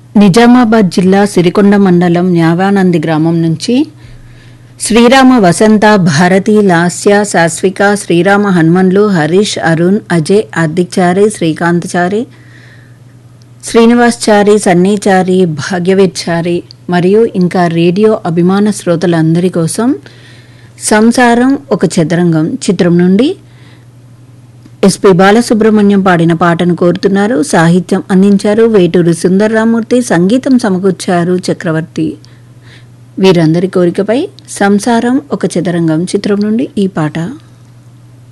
నిజామాబాద్ జిల్లా సిరికొండ మండలం న్యావానంది గ్రామం నుంచి శ్రీరామ వసంత భారతి లాస్య శాస్విక శ్రీరామ హనుమన్లు హరీష్ అరుణ్ అజయ్ హార్దిక్చారి శ్రీకాంత్చారి శ్రీనివాస్చారి సన్నీచారి భాగ్యవీర్చారి మరియు ఇంకా రేడియో అభిమాన శ్రోతలందరి కోసం సంసారం ఒక చదరంగం చిత్రం నుండి ఎస్పి బాలసుబ్రహ్మణ్యం పాడిన పాటను కోరుతున్నారు సాహిత్యం అందించారు వేటూరు సుందర్రామూర్తి సంగీతం సమకూర్చారు చక్రవర్తి వీరందరి కోరికపై సంసారం ఒక చదరంగం చిత్రం నుండి ఈ పాట